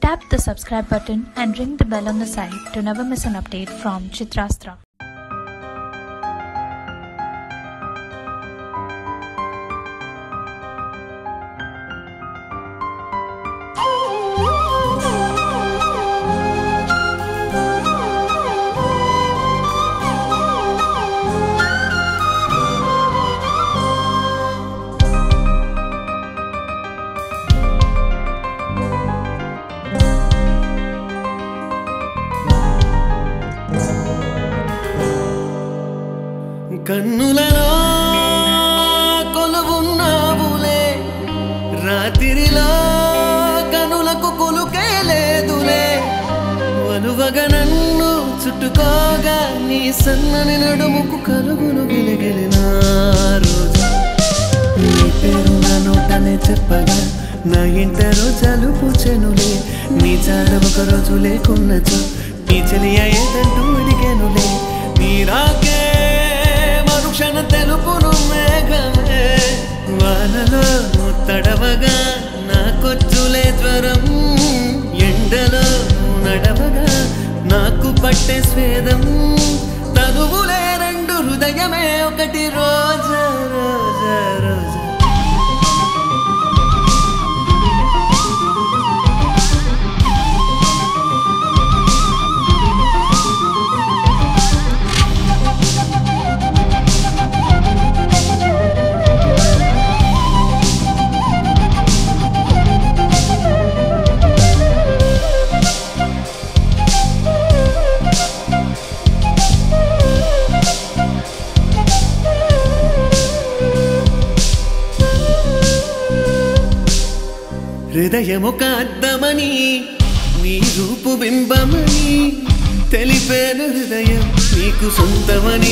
Tap the subscribe button and ring the bell on the side to never miss an update from Chitrastra. కన్నులలో కొలువున్నావులే రాత్రిలో కనులకు కొలుకే లేదులే వలువగా నన్ను చుట్టుకోగా నీ సన్నని నడుముకు కలుగును గిలిగిలిన రోజు నీ పేరు నా నోటనే చెప్పగా నా ఇంట రోజాలు పూచెనులే నీ చాడ ఒక రోజు లేకున్నచో నీ చెలియ ఏదంటూ అడిగానులే నీ రాకే మరుక్షణ తెలుపును మేఘమే వానలో తడవగా నాకొచ్చులే జ్వరం ఎండలో నడవగా నాకు పట్టే స్వేదం తనువులే రెండు హృదయమే ఒకటి రోజా రోజా రోజా హృదయమొక అద్దమని నీ రూపు బింబమని తెలిపేను హృదయం నీకు సొంతమని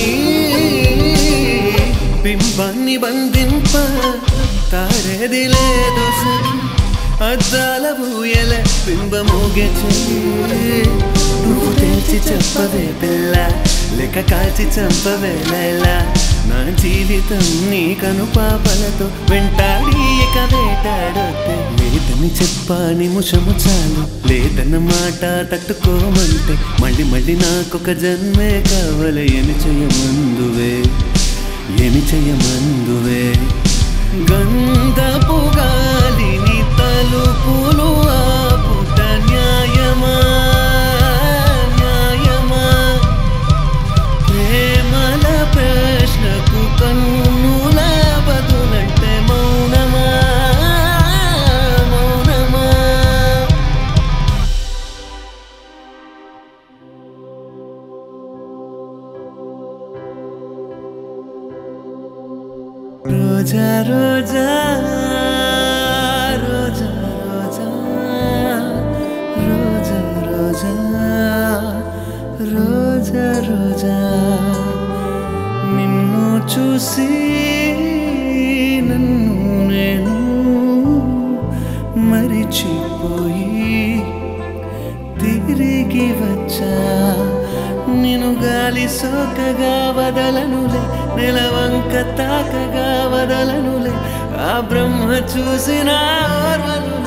బింబాన్ని బంధింప తారేది లేదు సఖి. అద్దాల ఊయల బింబమోగే చెయ్యి నువ్వు తెలిసి చెప్పవే పిల్ల లెక్క కాల్చి చంపవే లైలా నా జీవితం నీ కను పాపలతో వెంటాడి ఇక వేటాడొద్దే లేదని చెప్పా నిమిషము చాలు లేదన్న మాట తట్టుకోమంటే మళ్ళీ మళ్ళీ నాకొక జన్మే కావాలి ఏమి చెయ్యమందువే ఏమి చెయ్యమందువే గంధపు గాలిని తలుపులు ఆపుట న్యాయమా న్యాయమా ప్రేమల ప్రశ్నకు కన్నుల బదులంటే మౌనమా మౌనమా రోజా రోజా రోజా రోజా రోజా రోజా రోజా రోజా నిన్ను చూసి నన్ను నేను మరిచిపోయి తిరిగి వచ్చా నేను గాలి సోకగా వదలనులే నెలవంక తాకగా వదలనులే ఆ బ్రహ్మ చూసిన ఓర్వనులే